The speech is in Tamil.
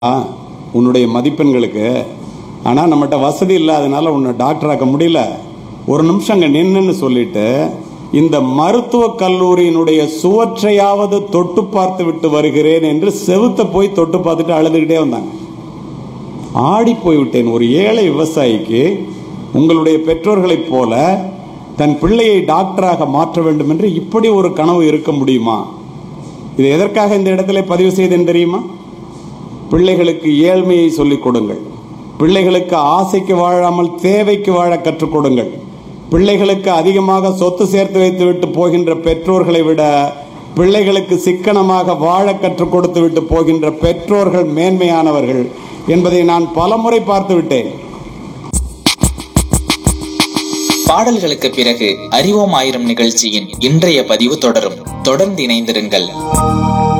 ஆ, உன்னுடைய மதிப்பெண்களுக்கு ஆனால் நம்மகிட்ட வசதி இல்லாதனால உன்னை டாக்டர் ஆக்க முடியல ஒரு நிமிஷம் அங்கே நின்னுன்னு சொல்லிட்டு இந்த மருத்துவக் கல்லூரியினுடைய சுவற்றையாவது தொட்டு பார்த்து விட்டு வருகிறேன் என்று செவுத்த போய் தொட்டு பார்த்துட்டு அழுதுகிட்டே வந்தாங்க ஆடி போய்விட்டேன் ஒரு ஏழை விவசாயிக்கு உங்களுடைய பெற்றோர்களைப் போல தன் பிள்ளையை டாக்டராக மாற்ற வேண்டும் என்று இப்படி ஒரு கனவு இருக்க முடியுமா இது எதற்காக இந்த இடத்துல பதிவு செய்தேன் தெரியுமா பிள்ளைகளுக்கு ஏழ்மையை சொல்லிக் கொடுங்கள் பிள்ளைகளுக்கு ஆசைக்கு வாழாமல் தேவைக்கு வாழ கற்றுக் கொடுங்கள் பிள்ளைகளுக்கு அதிகமாக சொத்து சேர்த்து வைத்துவிட்டு போகின்ற பெற்றோர்களை விட பிள்ளைகளுக்கு சிக்கனமாக வாழ கற்றுக் கொடுத்து விட்டு போகின்ற பெற்றோர்கள் மேன்மையானவர்கள் என்பதை நான் பலமுறை பார்த்து விட்டேன் பாடல்களுக்கு பிறகு அறிவோம் ஆயிரம் நிகழ்ச்சியின் இன்றைய பதிவு தொடரும் தொடர்ந்து இணைந்திருங்கள்